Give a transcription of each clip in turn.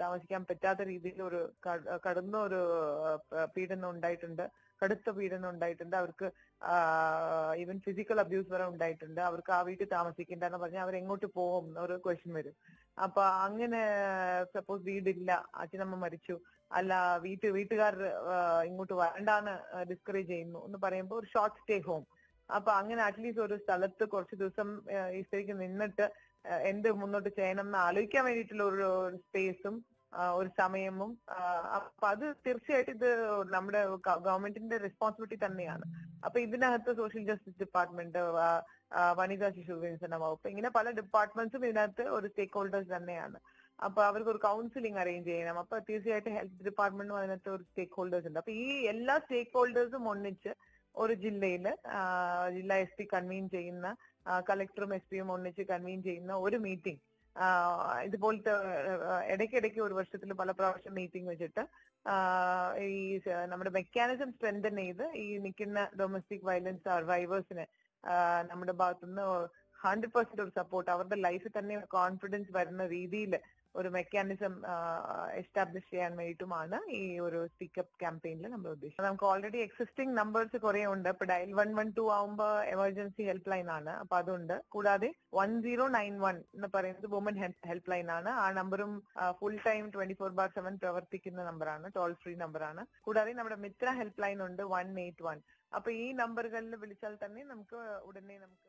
താമസിക്കാൻ പറ്റാത്ത രീതിയിൽ ഒരു കട- കടന്ന ഒരു ആ, പീഡനം ഉണ്ടായിട്ടുണ്ട് കടുത്ത പീഡനം ഉണ്ടായിട്ടുണ്ട് അവർക്ക് ഈവൻ ഫിസിക്കൽ അബ്യൂസ് വരെ ഉണ്ടായിട്ടുണ്ട് അവർക്ക് ആ വീട്ടിൽ താമസിക്കണ്ട എന്ന് പറഞ്ഞാൽ അവർ എങ്ങോട്ട് പോകും ഒരു ക്വസ്റ്റ്യൻ വരും അപ്പൊ അങ്ങനെ സപ്പോസ് വീടില്ല അച്ഛനമ്മ മരിച്ചു അല്ല വീട്ട് വീട്ടുകാർ ആ, ഇങ്ങോട്ട് വരണ്ടാന്ന് ഡിസ്കറേജ് ചെയ്യുന്നു എന്ന് പറയുമ്പോൾ ഒരു ഷോർട്ട് സ്റ്റേ ഹോം അപ്പൊ അങ്ങനെ അറ്റ്ലീസ്റ്റ് ഒരു സ്ഥലത്ത് കുറച്ച് ദിവസം ആ, ഈ സ്ത്രീക്ക് നിന്നിട്ട് ആ, എന്ത് മുന്നോട്ട് ചെയ്യണം എന്ന് ആലോചിക്കാൻ വേണ്ടിയിട്ടുള്ള ഒരു സ്പേസും ഒരു സമയവും ആ, അപ്പൊ അത് തീർച്ചയായിട്ടും ഇത് നമ്മുടെ ഗവൺമെന്റിന്റെ റെസ്പോൺസിബിലിറ്റി തന്നെയാണ് അപ്പൊ ഇതിനകത്ത് സോഷ്യൽ ജസ്റ്റിസ് ഡിപ്പാർട്ട്മെന്റ് വനിതാ ശിശു വികസന വകുപ്പ് ഇങ്ങനെ പല ഡിപ്പാർട്ട്മെന്റ്സും ഇതിനകത്ത് ഒരു സ്റ്റേക്ക് ഹോൾഡേഴ്സ് തന്നെയാണ് അപ്പൊ അവർക്ക് ഒരു കൗൺസിലിംഗ് അറേഞ്ച് ചെയ്യണം അപ്പൊ തീർച്ചയായിട്ടും ഹെൽത്ത് ഡിപ്പാർട്ട്മെന്റും അതിനകത്ത് ഒരു സ്റ്റേക്ക് ഹോൾഡേഴ്സ് ഉണ്ട് അപ്പൊ ഈ എല്ലാ സ്റ്റേക്ക് ഹോൾഡേഴ്സും ഒന്നിച്ച് ഒരു ജില്ലയില് ആ, ജില്ലാ എസ് പി കൺവീൻ ചെയ്യുന്ന കളക്ടറും എസ് പിയും ഒന്നിച്ച് കൺവീൻ ചെയ്യുന്ന ഒരു മീറ്റിംഗ് ഇതുപോലത്തെ ആ, ഇടയ്ക്കിടയ്ക്ക് ഒരു വർഷത്തിൽ പല പ്രാവശ്യം മീറ്റിംഗ് വെച്ചിട്ട് ആ, ഈ സ- നമ്മുടെ മെക്കാനിസം സ്ട്രെങ്തൻ ചെയ്ത് ഈ നിൽക്കുന്ന ഡൊമസ്റ്റിക് വയലൻസ് സർവൈവേഴ്സിന് നമ്മുടെ ഭാഗത്തുനിന്ന് ഹൺഡ്രഡ് പെർസെന്റ് ഒരു സപ്പോർട്ട് അവരുടെ ലൈഫിൽ തന്നെ കോൺഫിഡൻസ് വരുന്ന രീതിയിൽ ഒരു മെക്കാനിസം എസ്റ്റാബ്ലിഷ് ചെയ്യാൻ വേണ്ടിയിട്ടുമാണ് ഈ ഒരു സ്പീക്കപ്പ് ക്യാമ്പയിനിൽ നമ്മൾ ഉദ്ദേശിച്ചത് നമുക്ക് ഓൾറെഡി എക്സിസ്റ്റിംഗ് നമ്പേഴ്സ് കുറെ ഉണ്ട് ഇപ്പൊ ഡയൽ വൺ വൺ ടു ആവുമ്പോൾ എമർജൻസി ഹെൽപ്പ് ലൈൻ ആണ് അപ്പൊ അതുണ്ട് കൂടാതെ വൺ സീറോ നയൻ വൺ എന്ന് പറയുന്നത് വുമൻ ഹെൽപ്പ് ലൈൻ ആണ് ആ നമ്പറും full time twenty four by seven പ്രവർത്തിക്കുന്ന നമ്പറാണ് ടോൾ ഫ്രീ നമ്പറാണ് കൂടാതെ നമ്മുടെ മിത്ര ഹെൽപ്പ് ലൈൻ ഉണ്ട് വൺ എയ്റ്റ് വൺ അപ്പൊ ഈ നമ്പറുകളിൽ വിളിച്ചാൽ തന്നെ നമുക്ക് ഉടനെ നമുക്ക്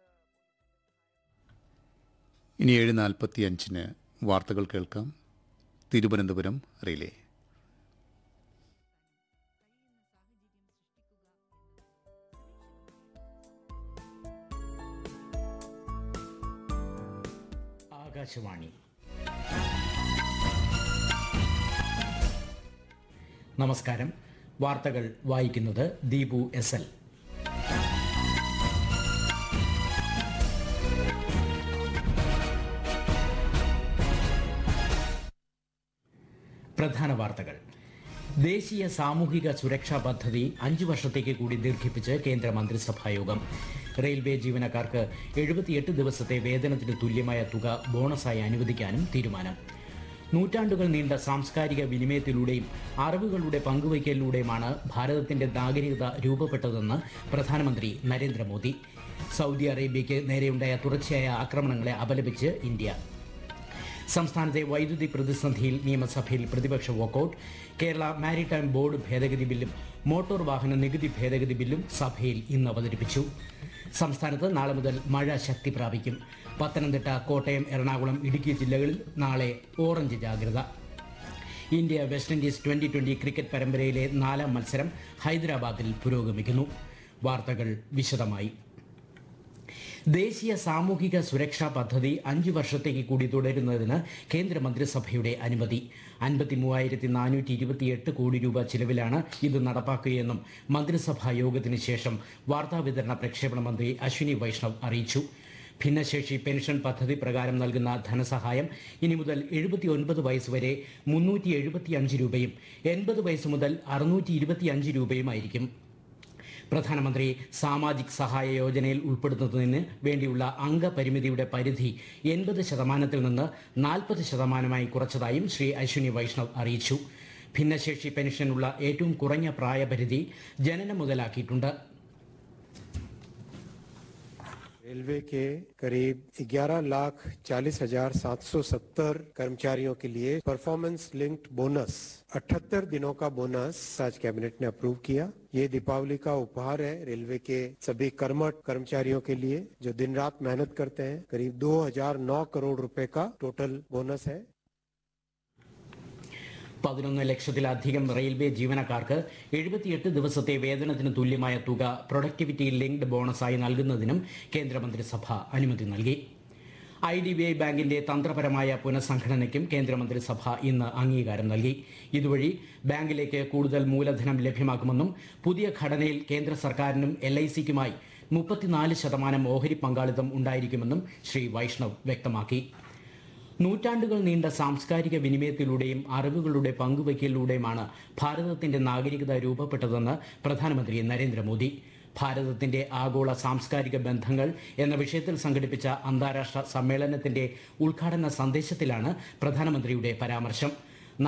ഇനി ഏഴ് നാൽപ്പത്തി അഞ്ചിന് വാർത്തകൾ കേൾക്കാം തിരുവനന്തപുരം റിലേ ആകാശവാണി നമസ്കാരം വാർത്തകൾ വായിക്കുന്നത് ദീപു എസ് എൽ പ്രധാന വാർത്തകൾ ദേശീയ സാമൂഹിക സുരക്ഷാ പദ്ധതി അഞ്ചു വർഷത്തേക്ക് കൂടി ദീർഘിപ്പിച്ച് കേന്ദ്ര മന്ത്രിസഭായോഗം റെയിൽവേ ജീവനക്കാർക്ക് എഴുപത്തിയെട്ട് ദിവസത്തെ വേതനത്തിന് തുല്യമായ തുക ബോണസായി അനുവദിക്കാനും തീരുമാനം നൂറ്റാണ്ടുകൾ നീണ്ട സാംസ്കാരിക വിനിമയത്തിലൂടെയും അറിവുകളുടെ പങ്കുവയ്ക്കലിലൂടെയുമാണ് ഭാരതത്തിന്റെ നാഗരികത രൂപപ്പെട്ടതെന്ന് പ്രധാനമന്ത്രി നരേന്ദ്രമോദി സൗദി അറേബ്യയ്ക്ക് നേരെയുണ്ടായ തുടർച്ചയായ ആക്രമണങ്ങളെ അപലപിച്ച് ഇന്ത്യ സംസ്ഥാനത്തെ വൈദ്യുതി പ്രതിസന്ധിയിൽ നിയമസഭയിൽ പ്രതിപക്ഷ വോക്കൌട്ട് കേരള മാരിടൈം ബോർഡ് ഭേദഗതി ബില്ലും മോട്ടോർ വാഹന നികുതി ഭേദഗതി ബില്ലും സഭയിൽ ഇന്ന് അവതരിപ്പിച്ചു സംസ്ഥാനത്ത് നാളെ മുതൽ മഴ ശക്തി പ്രാപിക്കും പത്തനംതിട്ട കോട്ടയം എറണാകുളം ഇടുക്കി ജില്ലകളിൽ നാളെ ഓറഞ്ച് ജാഗ്രത India West Indies twenty twenty cricket പരമ്പരയിലെ നാലാം മത്സരം ഹൈദരാബാദിൽ പുരോഗമിക്കുന്നു വാർത്തകൾ വിശദമായി ദേശീയ സാമൂഹിക സുരക്ഷാ പദ്ധതി അഞ്ചു വർഷത്തേക്ക് കൂടി തുടരുന്നതിന് കേന്ദ്ര മന്ത്രിസഭയുടെ അനുമതി അൻപത്തി മൂവായിരത്തി നാനൂറ്റി ഇരുപത്തിയെട്ട് കോടി രൂപ ചിലവിലാണ് ഇത് നടപ്പാക്കുകയെന്നും മന്ത്രിസഭാ യോഗത്തിന് ശേഷം വാർത്താവിതരണ പ്രക്ഷേപണ മന്ത്രി അശ്വിനി വൈഷ്ണവ് അറിയിച്ചു ഭിന്നശേഷി പെൻഷൻ പദ്ധതി പ്രകാരം നൽകുന്ന ധനസഹായം ഇനി മുതൽ എഴുപത്തി ഒൻപത് വയസ്സ് വരെ മുന്നൂറ്റി എഴുപത്തി അഞ്ച് രൂപയും എൺപത് വയസ്സ് മുതൽ അറുന്നൂറ്റി ഇരുപത്തി അഞ്ച് രൂപയുമായിരിക്കും പ്രധാനമന്ത്രി സാമാജിക് സഹായ യോജനയിൽ ഉൾപ്പെടുത്തുന്നതിന് വേണ്ടിയുള്ള അംഗപരിമിതിയുടെ പരിധി എൺപത് ശതമാനത്തിൽ നിന്ന് നാൽപ്പത് ശതമാനമായി കുറച്ചതായും ശ്രീ അശ്വിനി വൈഷ്ണവ് അറിയിച്ചു ഭിന്നശേഷി പെൻഷനുള്ള ഏറ്റവും കുറഞ്ഞ പ്രായപരിധി ജനനം മുതലാക്കിയിട്ടുണ്ട് रेलवे के करीब 11 लाख चालीस हजार सात सौ सत्तर कर्मचारियों के लिए परफॉर्मेंस लिंक्ड बोनस 78 दिनों का बोनस आज कैबिनेट ने अप्रूव किया ये दीपावली का उपहार है रेलवे के सभी कर्मठ कर्मचारियों के लिए जो दिन रात मेहनत करते हैं करीब 2009 करोड़ रुपए का टोटल बोनस है പതിനൊന്ന് ലക്ഷത്തിലധികം റെയിൽവേ ജീവനക്കാർക്ക് എഴുപത്തിയെട്ട് ദിവസത്തെ വേതനത്തിന് തുല്യമായ തുക പ്രൊഡക്ടിവിറ്റി ലിങ്ക്ഡ് ബോണസായി നൽകുന്നതിനും കേന്ദ്രമന്ത്രിസഭ അനുമതി നൽകി ഐ ഡി ബി ഐ ബാങ്കിന്റെ തന്ത്രപരമായ പുനഃസംഘടനയ്ക്കും കേന്ദ്രമന്ത്രിസഭ ഇന്ന് അംഗീകാരം നൽകി ഇതുവഴി ബാങ്കിലേക്ക് കൂടുതൽ മൂലധനം ലഭ്യമാക്കുമെന്നും പുതിയ ഘടനയിൽ കേന്ദ്ര സർക്കാരിനും എൽ ഐ സിക്കുമായി മുപ്പത്തിനാല് ശതമാനം ഓഹരി പങ്കാളിത്തം ഉണ്ടായിരിക്കുമെന്നും ശ്രീ വൈഷ്ണവ് വ്യക്തമാക്കി നൂറ്റാണ്ടുകൾ നീണ്ട സാംസ്കാരിക വിനിമയത്തിലൂടെയും അറിവുകളുടെ പങ്കുവയ്ക്കലിലൂടെയുമാണ് ഭാരതത്തിന്റെ നാഗരികത രൂപപ്പെട്ടതെന്ന് പ്രധാനമന്ത്രി നരേന്ദ്രമോദി ഭാരതത്തിന്റെ ആഗോള സാംസ്കാരിക ബന്ധങ്ങൾ എന്ന വിഷയത്തിൽ സംഘടിപ്പിച്ച അന്താരാഷ്ട്ര സമ്മേളനത്തിന്റെ ഉദ്ഘാടന സന്ദേശത്തിലാണ് പ്രധാനമന്ത്രിയുടെ പരാമർശം